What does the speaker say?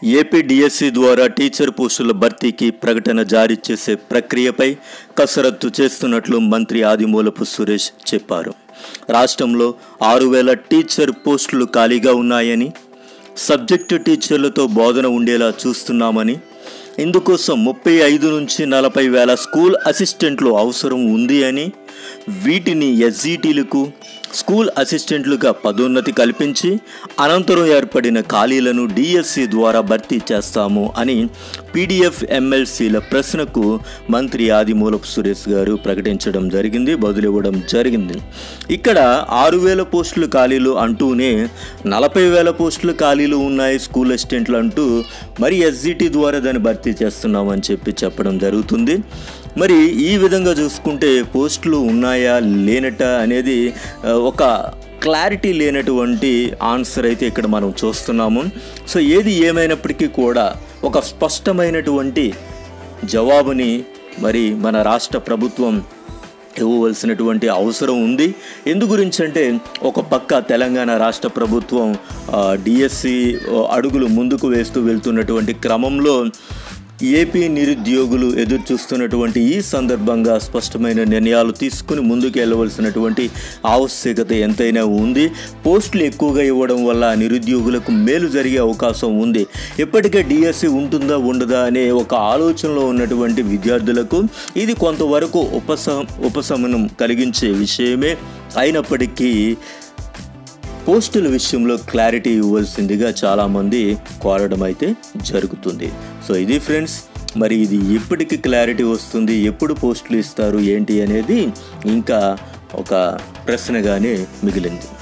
AP DSC ద్వారా teacher పోస్టుల భర్తీకి ప్రకటన జారీ చేసే ప్రక్రియపై కసరత్తు చేస్తున్నట్లు మంత్రి ఆదిమూలపు సురేష్ చెప్పారు రాష్ట్రంలో ఆరు వేల టీచర్ పోస్టులు ఖాళీగా ఉన్నాయని సబ్జెక్టు టీచర్లతో బోధన ఉండేలా చూస్తున్నామని ఇందుకోసం ముప్పై ఐదు నుంచి నలభై వేల స్కూల్ అసిస్టెంట్లు అవసరం ఉంది అని వీటిని ఎస్జిటీలకు స్కూల్ అసిస్టెంట్లుగా పదోన్నతి కల్పించి అనంతరం ఏర్పడిన ఖాళీలను డిఎస్సి ద్వారా భర్తీ చేస్తాము అని పీడిఎఫ్ ఎమ్మెల్సీల ప్రశ్నకు మంత్రి ఆదిమూలపు సురేష్ గారు ప్రకటించడం జరిగింది బదులివ్వడం జరిగింది ఇక్కడ ఆరు వేల పోస్టులు ఖాళీలు అంటూనే నలభై వేల పోస్టులు ఖాళీలు ఉన్నాయి స్కూల్ అసిస్టెంట్లు అంటూ మరి ఎస్జిటి ద్వారా దాన్ని భర్తీ చేస్తున్నామని చెప్పి చెప్పడం జరుగుతుంది మరి ఈ విధంగా చూసుకుంటే పోస్టులు ఉన్నాయా లేనట అనేది ఆ, ఒక క్లారిటీ లేనటువంటి ఆన్సర్ అయితే ఇక్కడ మనం చూస్తున్నాము సో ఏది ఏమైనప్పటికీ కూడా ఒక స్పష్టమైనటువంటి జవాబుని మరి మన రాష్ట్ర ప్రభుత్వం ఇవ్వవలసినటువంటి అవసరం ఉంది ఎందు గురించి అంటే ఒక పక్క తెలంగాణ రాష్ట్ర ప్రభుత్వం డిఎస్సి అడుగులు ముందుకు వేస్తూ వెళ్తున్నటువంటి క్రమంలో ఏపీ నిరుద్యోగులు ఎదురు చూస్తున్నటువంటి ఈ సందర్భంగా స్పష్టమైన నిర్ణయాలు తీసుకుని ముందుకు వెళ్ళవలసినటువంటి ఆవశ్యకత ఎంతైనా ఉంది పోస్టులు ఎక్కువగా ఇవ్వడం వల్ల నిరుద్యోగులకు మేలు జరిగే అవకాశం ఉంది ఎప్పటికే డిఎస్సి ఉంటుందా ఉండదా అనే ఒక ఆలోచనలో ఉన్నటువంటి విద్యార్థులకు ఇది కొంతవరకు ఉపశ ఉపశమనం కలిగించే విషయమే అయినప్పటికీ పోస్టుల విషయంలో క్లారిటీ ఇవ్వాల్సిందిగా చాలామంది కోరడం అయితే జరుగుతుంది సో ఇది ఫ్రెండ్స్ మరి ఇది ఎప్పటికి క్లారిటీ వస్తుంది ఎప్పుడు పోస్టులు ఇస్తారు ఏంటి అనేది ఇంకా ఒక ప్రశ్నగానే మిగిలింది